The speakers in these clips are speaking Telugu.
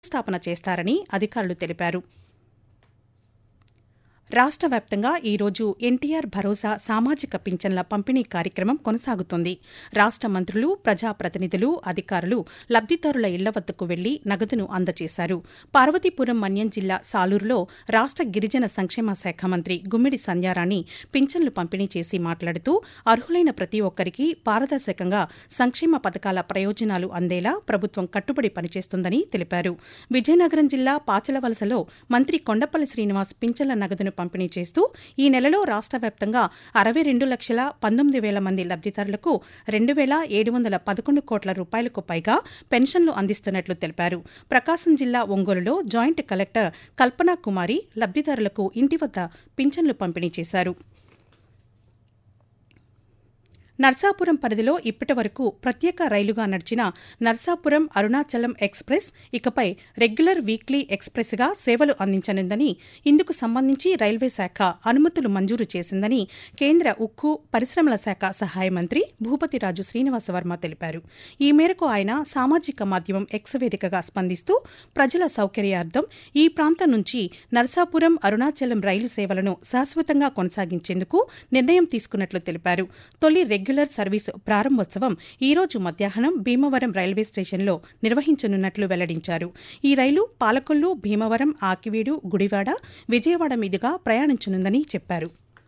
స్థాపన చేస్తారని అధికారులు తెలిపారు రాష్ట్ర వ్యాప్తంగా ఈరోజు ఎన్టీఆర్ భరోసా సామాజిక పింఛన్ల పంపిణీ కార్యక్రమం కొనసాగుతోంది రాష్ట్ర మంత్రులు ప్రజాప్రతినిధులు అధికారులు లబ్దిదారుల ఇళ్ల వద్దకు వెళ్లి నగదును అందజేశారు పార్వతీపురం మన్యం జిల్లా సాలూరులో రాష్ట్ర గిరిజన సంక్షేమ శాఖ మంత్రి గుమ్మిడి సంధ్యారాణి పింఛన్లు పంపిణీ చేసి మాట్లాడుతూ అర్హులైన ప్రతి ఒక్కరికి పారదర్శకంగా సంక్షేమ పథకాల ప్రయోజనాలు అందేలా ప్రభుత్వం కట్టుబడి పనిచేస్తుందని తెలిపారు విజయనగరం జిల్లా పాచలవలసలో మంత్రి కొండపల్లి శ్రీనివాస్ పింఛన్ల నగదును పంపిణీ చేస్తూ ఈ నెలలో రాష్ట్ర వ్యాప్తంగా అరవై రెండు లక్షల పంతొమ్మిది వేల మంది లబ్దిదారులకు రెండు వేల ఏడు వందల పదకొండు కోట్ల రూపాయలకు పైగా పెన్షన్లు అందిస్తున్నట్లు తెలిపారు ప్రకాశం జిల్లా ఒంగోలులో జాయింట్ కలెక్టర్ కల్పనా కుమారి లబ్దిదారులకు ఇంటి వద్ద పింఛన్లు పంపిణీ చేశారు నర్సాపురం పరిధిలో ఇప్పటి వరకు ప్రత్యేక రైలుగా నడిచిన నర్సాపురం అరుణాచలం ఎక్స్ప్రెస్ ఇకపై రెగ్యులర్ వీక్లీ ఎక్స్ప్రెస్గా సేవలు అందించనుందని ఇందుకు సంబంధించి రైల్వే శాఖ అనుమతులు మంజూరు చేసిందని కేంద్ర ఉక్కు పరిశ్రమల శాఖ సహాయ మంత్రి భూపతిరాజు శ్రీనివాసవర్మ తెలిపారు ఈ మేరకు ఆయన సామాజిక మాధ్యమం ఎక్స్ వేదికగా స్పందిస్తూ ప్రజల సౌకర్యార్థం ఈ ప్రాంతం నుంచి నర్సాపురం అరుణాచలం రైలు సేవలను శాశ్వతంగా కొనసాగించేందుకు నిర్ణయం తీసుకున్నట్లు తెలిపారు తొలి రెగ్యులర్ సర్వీసు ప్రారంభోత్సవం ఈ రోజు మధ్యాహ్నం భీమవరం రైల్వే స్టేషన్లో నిర్వహించనున్నట్లు వెల్లడించారు ఈ రైలు పాలకొల్లు భీమవరం ఆకివీడు గుడివాడ విజయవాడ మీదుగా ప్రయాణించనుందని చెప్పారు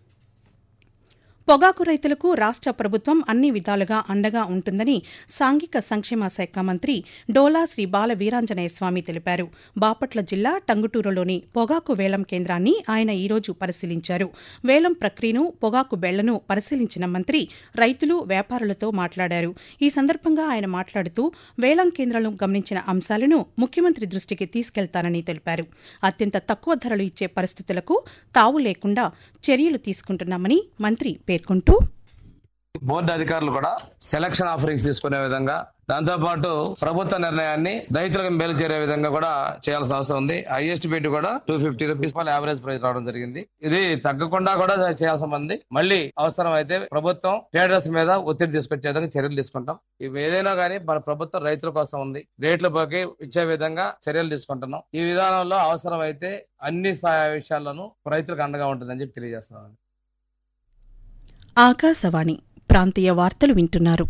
పొగాకు రైతులకు రాష్ట్ర ప్రభుత్వం అన్ని విధాలుగా అండగా ఉంటుందని సాంఘిక సంక్షేమ శాఖ మంత్రి డోలా శ్రీ బాల వీరాంజనేయ స్వామి తెలిపారు బాపట్ల జిల్లా టంగుటూరులోని పొగాకు వేలం కేంద్రాన్ని ఆయన ఈరోజు పరిశీలించారు వేలం ప్రక్రియను పొగాకు బెళ్లను పరిశీలించిన మంత్రి రైతులు వ్యాపారులతో మాట్లాడారు ఈ సందర్భంగా ఆయన మాట్లాడుతూ వేలం కేంద్రాలను గమనించిన అంశాలను ముఖ్యమంత్రి దృష్టికి తీసుకెళ్తానని తెలిపారు అత్యంత తక్కువ ధరలు ఇచ్చే పరిస్థితులకు తావు లేకుండా చర్యలు తీసుకుంటున్నామని మంత్రి పేర్కొంటూ బోర్డు అధికారులు కూడా సెలక్షన్ ఆఫరింగ్స్ తీసుకునే విధంగా దాంతో పాటు ప్రభుత్వ నిర్ణయాన్ని రైతులకు మేలు చేరే విధంగా కూడా చేయాల్సిన అవసరం ఉంది హైయెస్ట్ బిడ్ కూడా two fifty rupees average price రావడం జరిగింది ఇది తగ్గకుండా కూడా చేయాల్సిన ఉంది మళ్ళీ అవసరం అయితే ప్రభుత్వం ట్రేడర్స్ మీద ఒత్తిడి తీసుకొచ్చే విధంగా చర్యలు తీసుకుంటాం ఇవి ఏదైనా కానీ మన ప్రభుత్వం రైతుల కోసం ఉంది రేట్లు పోకి ఇచ్చే విధంగా చర్యలు తీసుకుంటున్నాం ఈ విధానంలో అవసరం అయితే అన్ని స్థాయి విషయాల్లోనూ రైతులకు అండగా ఉంటుందని చెప్పి తెలియజేస్తున్నాను ఆకాశవాణి ప్రాంతీయ వార్తలు వింటున్నారు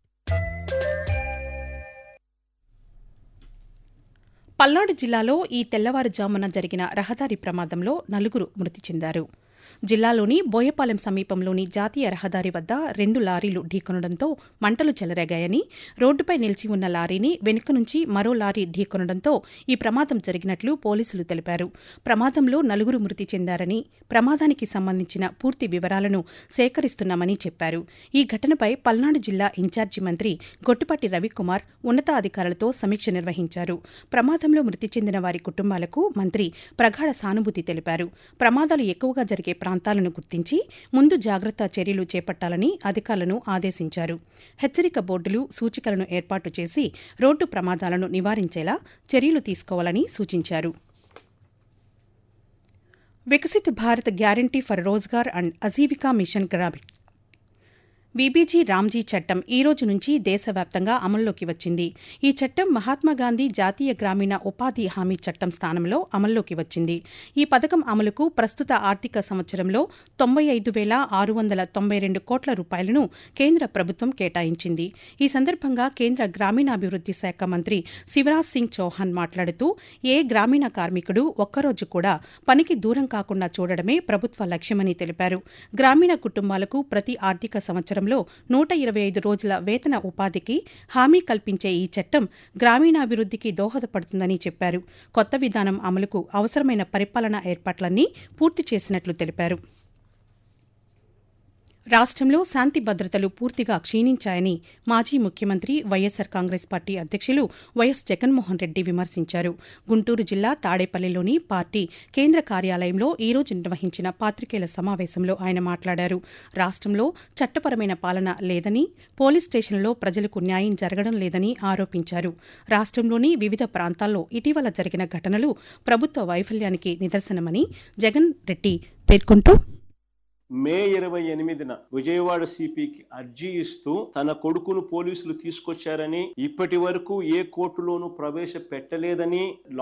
పల్నాడు జిల్లాలో ఈ తెల్లవారుజామున జరిగిన రహదారి ప్రమాదంలో నలుగురు మృతి చెందారు జిల్లాలోని బోయపాలెం సమీపంలోని జాతీయ రహదారి వద్ద రెండు లారీలు ఢీకొనడంతో మంటలు చెలరేగాయని రోడ్డుపై నిలిచి ఉన్న లారీని వెనుక నుంచి మరో లారీ ఢీకొనడంతో ఈ ప్రమాదం జరిగినట్లు పోలీసులు తెలిపారు ప్రమాదంలో నలుగురు మృతి చెందారని ప్రమాదానికి సంబంధించిన పూర్తి వివరాలను సేకరిస్తున్నామని చెప్పారు ఈ ఘటనపై పల్నాడు జిల్లా ఇన్ఛార్జి మంత్రి గొట్టిపాటి రవికుమార్ ఉన్నతాధికారులతో సమీక్ష నిర్వహించారు ప్రమాదంలో మృతి చెందిన వారి కుటుంబాలకు మంత్రి ప్రగాఢ సానుభూతి తెలిపారు ప్రమాదాలు ఎక్కువగా జరిగే ప్రాంతాలను గుర్తించి ముందు జాగ్రత్త చర్యలు చేపట్టాలని అధికారులను ఆదేశించారు హెచ్చరిక బోర్డులు సూచికలను ఏర్పాటు చేసి రోడ్డు ప్రమాదాలను నివారించేలా చర్యలు తీసుకోవాలని సూచించారు Viksit Bharat guarantee for Rozgar and Ajeevika mission Grameen VBG Ramji చట్టం ఈ రోజు నుంచి దేశవ్యాప్తంగా అమల్లోకి వచ్చింది ఈ చట్టం మహాత్మాగాంధీ జాతీయ గ్రామీణ ఉపాధి హామీ చట్టం స్థానంలో అమల్లోకి వచ్చింది ఈ పథకం అమలుకు ప్రస్తుత ఆర్థిక సంవత్సరంలో తొంభై ఐదు వేల ఆరు వందల తొంభై రెండు కోట్ల రూపాయలను కేంద్ర ప్రభుత్వం కేటాయించింది ఈ సందర్భంగా కేంద్ర గ్రామీణాభివృద్ది శాఖ మంత్రి శివరాజ్ సింగ్ చౌహాన్ మాట్లాడుతూ ఏ గ్రామీణ కార్మికుడు ఒక్కరోజు కూడా పనికి దూరం కాకుండా చూడడమే ప్రభుత్వ లక్ష్యమని తెలిపారు గ్రామీణ కుటుంబాలకు ప్రతి ఆర్థిక సంవత్సరం సంవత్సరంలో నూట ఇరవై ఐదు రోజుల వేతన ఉపాధికి హామీ కల్పించే ఈ చట్టం గ్రామీణాభివృద్ధికి దోహదపడుతుందని చెప్పారు కొత్త విధానం అమలుకు అవసరమైన పరిపాలనా ఏర్పాట్లన్నీ పూర్తి చేసినట్లు తెలిపారు రాష్ట్రంలో శాంతి భద్రతలు పూర్తిగా క్షీణించాయని మాజీ ముఖ్యమంత్రి వైఎస్సార్ కాంగ్రెస్ పార్టీ అధ్యక్షులు వైఎస్ జగన్మోహన్ రెడ్డి విమర్శించారు గుంటూరు జిల్లా తాడేపల్లిలోని పార్టీ కేంద్ర కార్యాలయంలో ఈ రోజు నిర్వహించిన పాతికేయుల సమావేశంలో ఆయన మాట్లాడారు రాష్ట్రంలో చట్టపరమైన పాలన లేదని పోలీస్ స్టేషన్లలో ప్రజలకు న్యాయం జరగడం లేదని ఆరోపించారు రాష్ట్రంలోని వివిధ ప్రాంతాల్లో ఇటీవల జరిగిన ఘటనలు ప్రభుత్వ వైఫల్యానికి నిదర్శనమని జగన్ రెడ్డి పేర్కొంటూ మే ఇరవై ఎనిమిదిన విజయవాడ సిపికి అర్జీ ఇస్తూ తన కొడుకును పోలీసులు తీసుకొచ్చారని ఇప్పటి వరకు ఏ కోర్టులోనూ ప్రవేశపెట్టలేదని